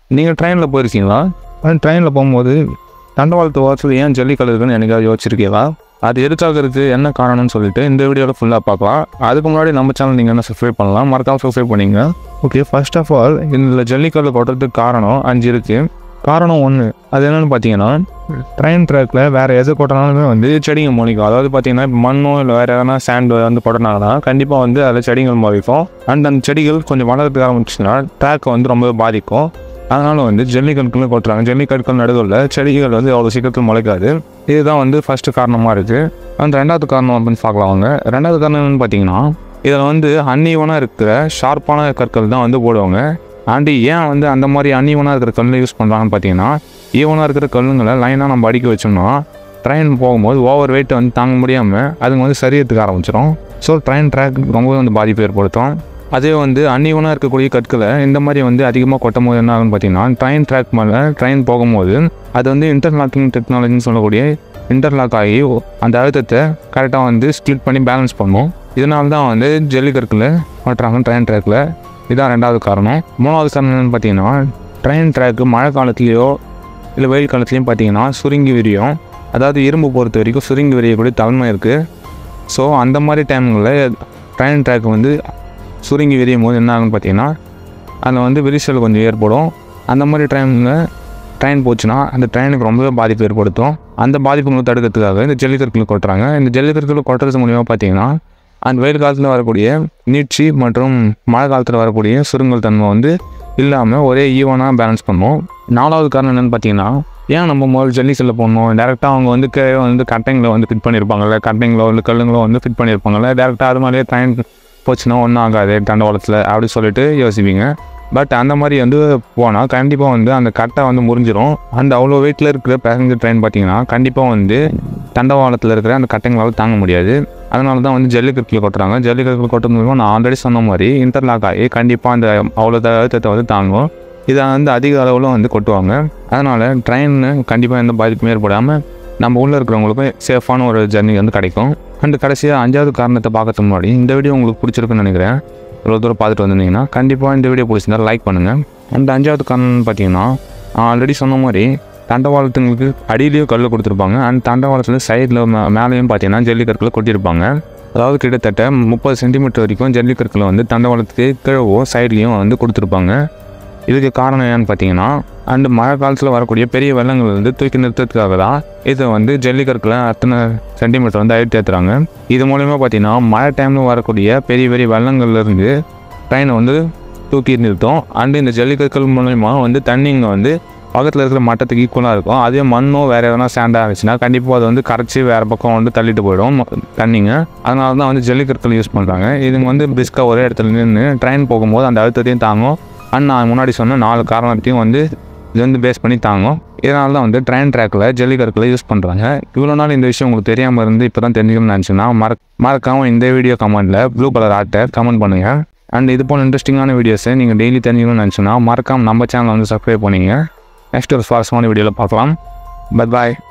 நீங்கள் ட்ரெயினில் போயிருக்கீங்களா ட்ரெயினில் போகும்போது தண்டவாளத்து ஓரத்தில் ஏன் ஜல்லிக்கல் இருக்குன்னு எனக்காவது யோசிச்சிருக்கீங்களா அது எதுக்காக இருக்குது என்ன காரணம்னு சொல்லிட்டு இந்த வீடியோவில் ஃபுல்லாக பார்க்கலாம் அதுக்கு முன்னாடி நம்ம சேனல் நீங்கள் என்ன சப்ஸ்கிரைப் பண்ணலாம் மறக்காம சப்ஸ்கிரைப் பண்ணிங்க ஓகே ஃபர்ஸ்ட் ஆஃப் ஆல் இதில் ஜல்லிக்கல் கொட்டுறதுக்கு காரணம் அஞ்சு இருக்குது காரணம் ஒன்று அது என்னென்னு பார்த்தீங்கன்னா ட்ரெயின் ட்ராக்கில் வேறு எது கொட்டினாலுமே வந்து செடிங்க மொழிக்கும் அதாவது பார்த்தீங்கன்னா இப்போ மண்ணோ இல்லை வேறு எதனா சாண்ட் வந்து கொட்டினாங்கன்னா கண்டிப்பாக வந்து அதில் செடிகள் மொழிக்கும் அண்ட் அந்த செடிகள் கொஞ்சம் வளர்றதுக்கு ஆரம்பிச்சுன்னா ட்ராக்கை வந்து ரொம்ப பாதிக்கும் அதனால் வந்து ஜல்லிக்கற்கள் கொட்டுறாங்க ஜல்லிக்கற்கள் நடுவில் செடிகள் வந்து அவ்வளோ சீக்கிரத்தில் முளைக்காது இதுதான் வந்து ஃபஸ்ட்டு காரணமாக இருக்குது அந்த ரெண்டாவது காரணம் அப்படின்னு பார்க்கலாம் அவங்க ரெண்டாவது காரணம் என்னன்னு பார்த்தீங்கன்னா இதில் வந்து அன்னீவனாக இருக்கிற ஷார்ப்பான கற்கள் தான் வந்து போடுவாங்க ஆண்டி ஏன் வந்து அந்த மாதிரி அன்னீவனாக இருக்கிற கல் யூஸ் பண்ணுறாங்கன்னு பார்த்தீங்கன்னா ஈவனாக இருக்கிற கல்லுங்களை லைனாக நம்ம அடிக்க வச்சோம்னா ட்ரெயின் போகும்போது ஓவர் வெயிட் வந்து தாங்க முடியாமல் அதுங்க வந்து சரியத்துக்கு ஆரம்பிச்சிடும் ஸோ ட்ரெயின் ட்ராக் ரொம்பவே வந்து பாதிப்பு ஏற்படுத்தும் அதே வந்து அன்னிவனாக இருக்கக்கூடிய கற்களை இந்த மாதிரி வந்து அதிகமாக கொட்டும் போது என்ன ஆகுன்னு பார்த்தீங்கன்னா ட்ரெயின் ட்ராக் மேலே ட்ரெயின் போகும்போது அது வந்து இன்டர்லாக்கிங் டெக்னாலஜின்னு சொல்லக்கூடிய இன்டர்லாக் ஆகி அந்த அழுத்தத்தை கரெக்டாக வந்து ஸ்ப்ளிட் பண்ணி பேலன்ஸ் பண்ணும் இதனால தான் வந்து ஜல்லிக்கற்களை மாட்டுறாங்க ட்ரெயின் ட்ராக்கில் இதான் ரெண்டாவது காரணம் மூணாவது காரணம் என்னென்னு பார்த்தீங்கன்னா ட்ரெயின் ட்ராக்கு மழை காலத்துலேயோ இல்லை வெயில் காலத்துலேயும் பார்த்தீங்கன்னா சுருங்கி விரியும் அதாவது இரும்பு பொறுத்த வரைக்கும் சுருங்கி விரியக்கூடிய தன்மை இருக்குது ஸோ அந்த மாதிரி டைம்களில் ட்ரெயின் ட்ராக் வந்து சுருங்கி விரியும் போது என்ன ஆகுன்னு பார்த்தீங்கன்னா அதில் வந்து விரிசல் கொஞ்சம் ஏற்படும் அந்த மாதிரி டைமில் ட்ரெயின் போச்சுன்னா அந்த ட்ரெயினுக்கு ரொம்பவே பாதிப்பு ஏற்படுத்தும் அந்த பாதிப்புகளை தடுக்கிறதுக்காக இந்த ஜல்லிக்கற்கள் கொட்டுறாங்க இந்த ஜல்லிக்கற்கள் கொட்டுறது மூலியமாக பார்த்தீங்கன்னா அந்த வெயில் காலத்தில் வரக்கூடிய நீட்சி மற்றும் மழை காலத்தில் வரக்கூடிய சுருங்கல் தன்மை வந்து இல்லாமல் ஒரே ஈவனாக பேலன்ஸ் பண்ணும் நாலாவது காரணம் என்னென்னு பார்த்தீங்கன்னா ஏன் நம்ம முதல்ல ஜல்லிக்கல்ல போடணும் டேரெக்டாக அவங்க வந்து கீழே வந்து கட்டைங்களை வந்து ஃபிட் பண்ணியிருப்பாங்கல்ல கட்டைங்களோ இல்லை கல்லுங்களோ வந்து ஃபிட் பண்ணியிருப்பாங்கல்ல டேரெக்டாக அது மாதிரியே ட்ரெயின் போச்சுன்னா ஒன்றும் ஆகாது தண்டவாளத்தில் அப்படி சொல்லிட்டு யோசிப்பீங்க பட் அந்த மாதிரி வந்து போனால் கண்டிப்பாக வந்து அந்த கட்டை வந்து முறிஞ்சிரும் அந்த அவ்வளோ வெயிட்டில் இருக்கிற பேசஞ்சர் ட்ரெயின் பார்த்தீங்கன்னா கண்டிப்பாக வந்து தண்டவாளத்தில் இருக்கிற அந்த கட்டைங்களால் தாங்க முடியாது அதனால தான் வந்து ஜல்லிக்கட்டில் கொட்டுறாங்க ஜல்லிக்கட்டில் கொட்டுறது மூலமாக நான் ஆல்ரெடி சொன்ன மாதிரி இன்டர்லாக் ஆகி கண்டிப்பாக அந்த அவ்வளோ அழுத்தத்தை வந்து தாங்கும் இதை வந்து அதிக அளவில் வந்து கொட்டுவாங்க அதனால் ட்ரெயின் கண்டிப்பாக எந்த பாதிப்பும் ஏற்படாமல் நம்ம உள்ளே இருக்கிறவங்களுக்கு சேஃபான ஒரு ஜர்னி வந்து கிடைக்கும் அண்ட் கடைசியாக அஞ்சாவது காரணத்தை பார்க்கறதுக்கு முன்னாடி இந்த வீடியோ உங்களுக்கு பிடிச்சிருக்குன்னு நினைக்கிறேன் இவ்வளோ தூரம் பார்த்துட்டு வந்திருந்தீங்கன்னா கண்டிப்பாக இந்த வீடியோ பிடிச்சிருந்தா லைக் பண்ணுங்கள் அண்ட் அஞ்சாவது காரணம்னு பார்த்தீங்கன்னா நான் ஆல்ரெடி சொன்ன மாதிரி தண்டவாளத்துங்களுக்கு அடியிலையும் கல் கொடுத்துருப்பாங்க அண்ட் தண்டவாளத்தில் சைடில் மேலேயும் பார்த்தீங்கன்னா ஜல்லிக்கற்களை கொட்டியிருப்பாங்க அதாவது கிட்டத்தட்ட முப்பது சென்டிமீட்டர் வரைக்கும் ஜல்லிக்கற்களை வந்து தண்டவாளத்துக்கு கீழவோ சைட்லேயும் வந்து கொடுத்துருப்பாங்க இதுக்கு காரணம் என்னன்னு பார்த்தீங்கன்னா அண்டு மழை காலத்தில் வரக்கூடிய பெரிய வெள்ளங்கள் வந்து தூக்கி நிறுத்தத்துக்காக தான் இதை வந்து ஜல்லிக்கற்களை அத்தனை சென்டிமீட்டர் வந்து அழுத்தி ஏற்றுறாங்க இது மூலயமா பார்த்தீங்கன்னா மழை டைமில் வரக்கூடிய பெரிய பெரிய வெள்ளங்கள்லேருந்து ட்ரெயினை வந்து தூக்கி நிறுத்தும் அண்டு இந்த ஜல்லிக்கற்கள் மூலயமா வந்து தண்ணிங்க வந்து பக்கத்தில் இருக்கிற மட்டத்துக்கு ஈக்குவலாக இருக்கும் அதே மண்ணோ வேறு எதனா சேண்டாக இருந்துச்சுன்னா கண்டிப்பாக அது வந்து கரைச்சி வேறு பக்கம் வந்து தள்ளிட்டு போயிடும் ம- தண்ணிங்க அதனால தான் வந்து ஜல்லிக்கற்கள் யூஸ் பண்ணுறாங்க இதுங்க வந்து பிஸ்காக ஒரே இடத்துல நின்று ட்ரெயின் போகும்போது அந்த அழுத்தத்தையும் தாங்கும் அண்ட் நான் முன்னாடி சொன்ன நாலு காரணத்தையும் வந்து இது வந்து பேஸ் பண்ணி தாங்கும் இதனால தான் வந்து ட்ரெயின் ட்ராக்கில் ஜல்லிக்கற்களை யூஸ் பண்ணுறாங்க இவ்வளோ நாள் இந்த விஷயம் உங்களுக்கு தெரியாமல் இருந்து இப்போ தான் தெரிஞ்சுக்கணும்னு நினச்சின்னா மற மறக்காமல் இந்த வீடியோ கமெண்ட்டில் ப்ளூ கலர் ஆர்ட்டை கமெண்ட் பண்ணுங்கள் அண்ட் இது போல் இன்ட்ரெஸ்டிங்கான வீடியோஸை நீங்கள் டெய்லி தெரிஞ்சுக்கணும்னு நினச்சின்னா மறக்காமல் நம்ம சேனலை வந்து சப்ஸ்கிரைப் பண்ணிங்க நெக்ஸ்ட் ஒரு சுவாரஸ்யமான வீடியோவில் பார்க்கலாம் பை பாய்